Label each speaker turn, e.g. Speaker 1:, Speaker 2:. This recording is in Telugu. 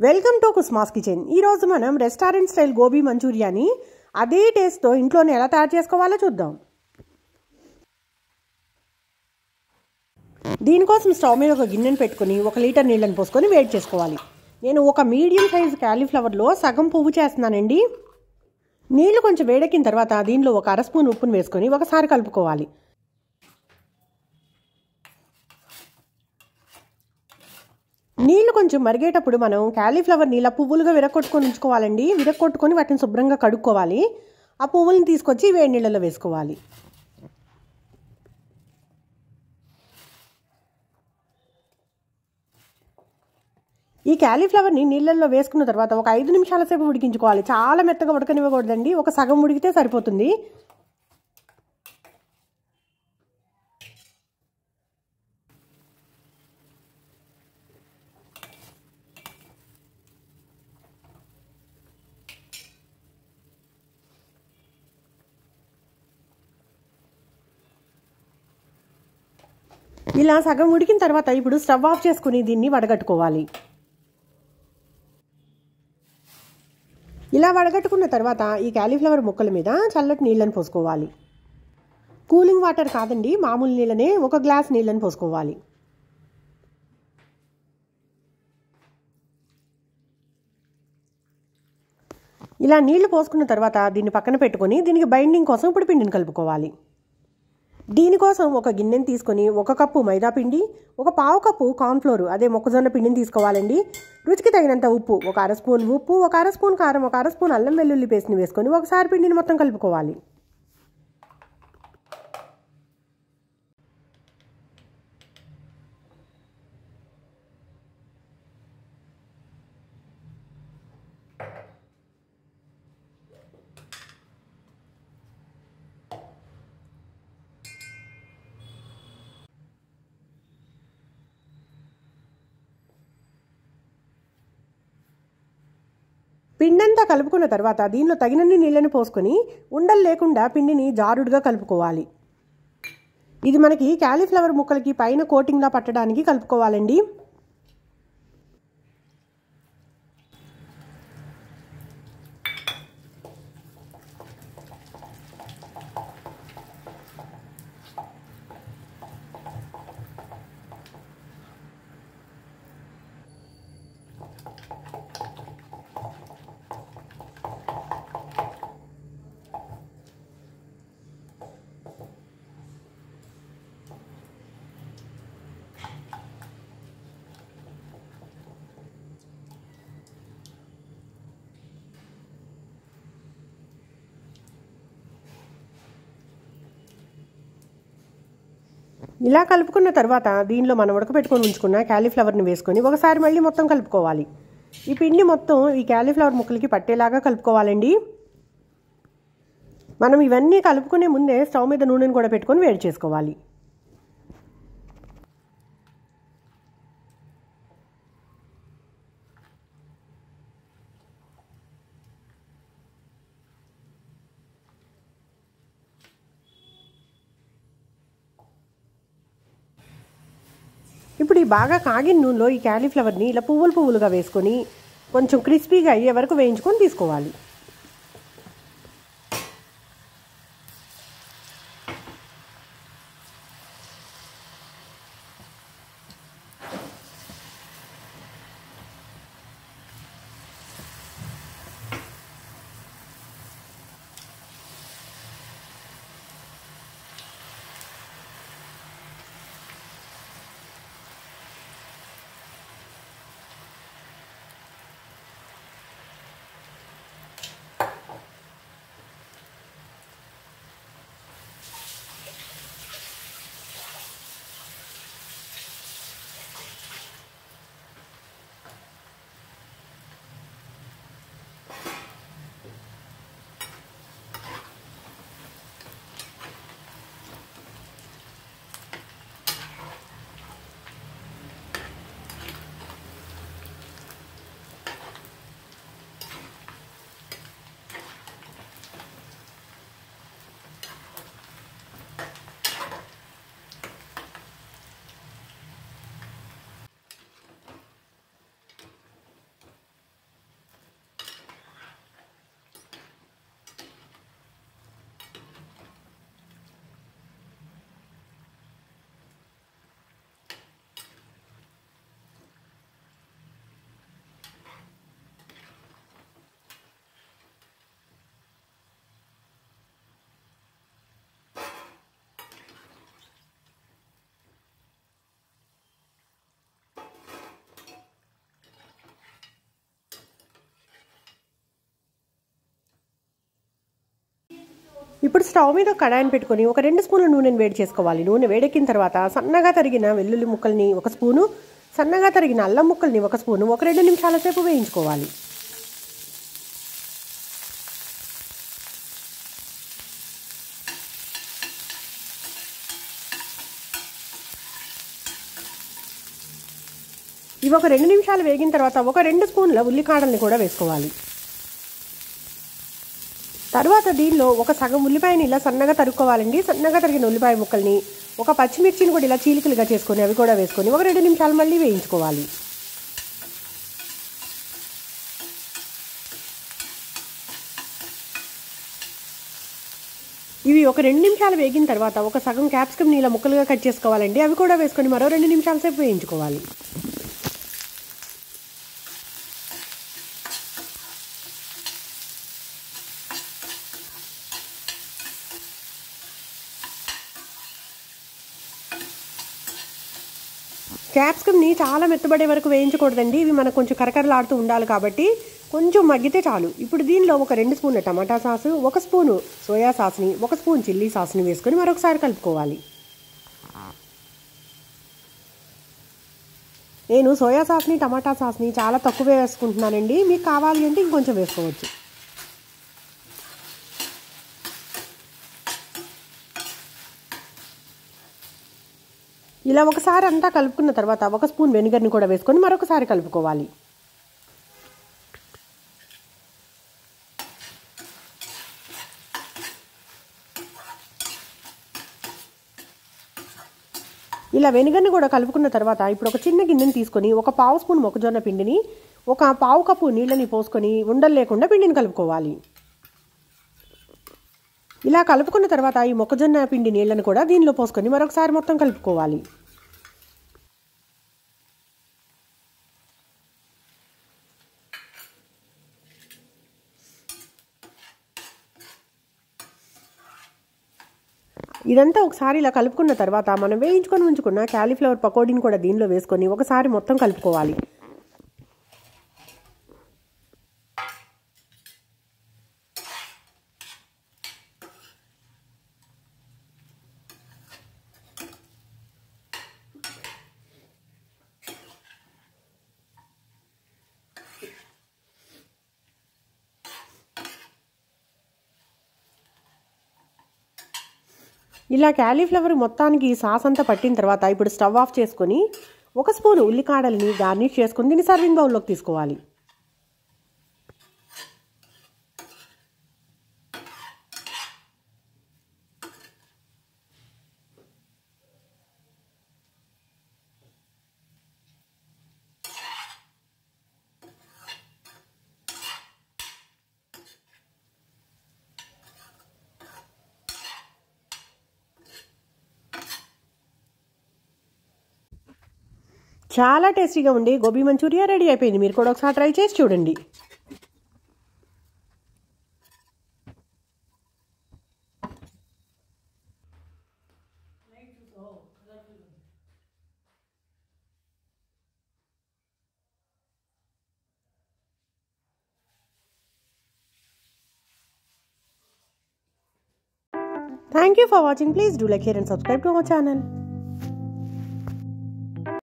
Speaker 1: వెల్కమ్ టు కుస్మాస్ కిచెన్ ఈరోజు మనం రెస్టారెంట్ స్టైల్ గోబీ మంచూరియాని అదే టేస్ట్తో ఇంట్లోనే ఎలా తయారు చేసుకోవాలో చూద్దాం దీనికోసం స్టవ్ మీద ఒక గిన్నెను పెట్టుకొని ఒక లీటర్ నీళ్ళని పోసుకొని వేడి చేసుకోవాలి నేను ఒక మీడియం సైజ్ క్యాలీఫ్లవర్లో సగం పువ్వు చేస్తున్నానండి నీళ్లు కొంచెం వేడెక్కిన తర్వాత దీనిలో ఒక అర స్పూన్ ఉప్పును వేసుకొని ఒకసారి కలుపుకోవాలి నీళ్లు కొంచెం మరిగేటప్పుడు మనం క్యాలీఫ్లవర్ నీళ్ళ పువ్వులుగా విరగొట్టుకొని ఉంచుకోవాలండి విరగొట్టుకొని వాటిని శుభ్రంగా కడుక్కోవాలి ఆ పువ్వులను తీసుకొచ్చి వేడి నీళ్ళలో వేసుకోవాలి ఈ క్యాలీఫ్లవర్ని నీళ్ళల్లో వేసుకున్న తర్వాత ఒక ఐదు నిమిషాల సేపు ఉడికించుకోవాలి చాలా మెత్తగా ఉడకనివ్వకూడదండి ఒక సగం ఉడికితే సరిపోతుంది ఇలా సగం ఉడికిన తర్వాత ఇప్పుడు స్టవ్ ఆఫ్ చేసుకుని దీన్ని వడగట్టుకోవాలి ఇలా వడగట్టుకున్న తర్వాత ఈ క్యాలీఫ్లవర్ ముక్కల మీద చల్లటి నీళ్ళని పోసుకోవాలి కూలింగ్ వాటర్ కాదండి మామూలు నీళ్ళనే ఒక గ్లాస్ నీళ్ళని పోసుకోవాలి ఇలా నీళ్లు పోసుకున్న తర్వాత దీన్ని పక్కన పెట్టుకొని దీనికి బైండింగ్ కోసం ఇప్పుడు పిండిని కలుపుకోవాలి దీనికోసం ఒక గిన్నెని తీసుకొని ఒక కప్పు మైదా పిండి ఒక పావు కప్పు కార్న్ఫ్లోర్ అదే మొక్కజొన్న పిండిని తీసుకోవాలండి రుచికి తగినంత ఉప్పు ఒక అర స్పూన్ ఉప్పు ఒక అర స్పూన్ కారం ఒక అర స్పూన్ అల్లం వెల్లుల్లి పేస్ట్ని వేసుకొని ఒకసారి పిండిని మొత్తం కలుపుకోవాలి పిండంతా కలుపుకున్న తర్వాత దీనిలో తగినన్ని నీళ్ళని పోసుకొని ఉండలు లేకుండా పిండిని జారుడుగా కలుపుకోవాలి ఇది మనకి క్యాలీఫ్లవర్ ముక్కలకి పైన కోటింగ్లా పట్టడానికి కలుపుకోవాలండి ఇలా కలుపుకున్న తర్వాత దీనిలో మనం ఉడకపెట్టుకొని ఉంచుకున్న క్యాలీఫ్లవర్ని వేసుకొని ఒకసారి మళ్ళీ మొత్తం కలుపుకోవాలి ఈ పిండి మొత్తం ఈ క్యాలీఫ్లవర్ ముక్కలకి పట్టేలాగా కలుపుకోవాలండి మనం ఇవన్నీ కలుపుకునే ముందే స్టవ్ మీద నూనెను కూడా పెట్టుకొని వేడి చేసుకోవాలి ఇప్పుడు ఈ బాగా కాగిన నూనెలో ఈ క్యాలీఫ్లవర్ని ఇలా పువ్వులు పువ్వులుగా వేసుకొని కొంచెం క్రిస్పీగా అయ్యే వరకు వేయించుకొని తీసుకోవాలి ఇప్పుడు స్టవ్ మీద ఒక కడాయిని పెట్టుకొని ఒక రెండు స్పూన్ల నూనెను వేడి చేసుకోవాలి నూనె వేడెక్కిన తర్వాత సన్నగా తరిగిన వెల్లుల్లి ముక్కల్ని ఒక స్పూను సన్నగా తరిగిన అల్లం ముక్కల్ని ఒక స్పూను ఒక రెండు నిమిషాల సేపు వేయించుకోవాలి ఇవి ఒక రెండు నిమిషాలు వేగిన తర్వాత ఒక రెండు స్పూన్ల ఉల్లికాడల్ని కూడా వేసుకోవాలి తర్వాత దీనిలో ఒక సగం ఉల్లిపాయని ఇలా సన్నగా తరుక్కోవాలండి సన్నగా తరిగిన ఉల్లిపాయ ముక్కల్ని ఒక పచ్చిమిర్చిని కూడా ఇలా చీలికలుగా చేసుకొని అవి కూడా వేసుకొని ఒక రెండు నిమిషాలు మళ్ళీ వేయించుకోవాలి ఇవి ఒక రెండు నిమిషాలు వేగిన తర్వాత ఒక సగం క్యాప్సికమ్ నీళ్ళ ముక్కలుగా కట్ చేసుకోవాలండి అవి కూడా వేసుకొని మరో రెండు నిమిషాల సేపు వేయించుకోవాలి క్యాప్సికమ్ని చాలా మెత్తబడే వరకు వేయించకూడదండి ఇవి మనకు కొంచెం కరకరలాడుతూ ఉండాలి కాబట్టి కొంచెం మగ్గితే చాలు ఇప్పుడు దీనిలో ఒక రెండు స్పూన్ల టమాటా సాసు ఒక స్పూను సోయా సాస్ని ఒక స్పూన్ చిల్లీ సాస్ని వేసుకొని మరొకసారి కలుపుకోవాలి నేను సోయా సాస్ని టమాటా సాస్ని చాలా తక్కువ వేసుకుంటున్నానండి మీకు కావాలి అంటే ఇంకొంచెం వేసుకోవచ్చు ఇలా ఒకసారి అంతా కలుపుకున్న తర్వాత ఒక స్పూన్ వెనిగర్ని కూడా వేసుకొని మరొకసారి కలుపుకోవాలి ఇలా వెనిగర్ని కూడా కలుపుకున్న తర్వాత ఇప్పుడు ఒక చిన్న గిన్నెని తీసుకొని ఒక పావు స్పూన్ మొక్కజొన్న పిండిని ఒక పావు కప్పు నీళ్ళని పోసుకొని ఉండలు లేకుండా పిండిని కలుపుకోవాలి ఇలా కలుపుకున్న తర్వాత ఈ మొక్కజొన్న పిండి నీళ్ళని కూడా దీనిలో పోసుకొని మరొకసారి మొత్తం కలుపుకోవాలి ఇదంతా ఒకసారి ఇలా కలుపుకున్న తర్వాత మనం వేయించుకొని ఉంచుకున్న క్యాలీఫ్లవర్ పకోడీని కూడా దీనిలో వేసుకొని ఒకసారి మొత్తం కలుపుకోవాలి ఇలా క్యాలీఫ్లవర్ మొత్తానికి సాస్ అంతా పట్టిన తర్వాత ఇప్పుడు స్టవ్ ఆఫ్ చేసుకొని ఒక స్పూన్ ఉల్లికాడల్ని గార్నిష్ చేసుకుని దీన్ని సర్వింగ్ బౌల్లోకి తీసుకోవాలి చాలా టేస్టీగా ఉండి గోబీ మంచూరియా రెడీ అయిపోయింది మీరు కూడా ఒకసారి ట్రై చేసి చూడండి Thank you for watching. Please do like, share and subscribe to our channel.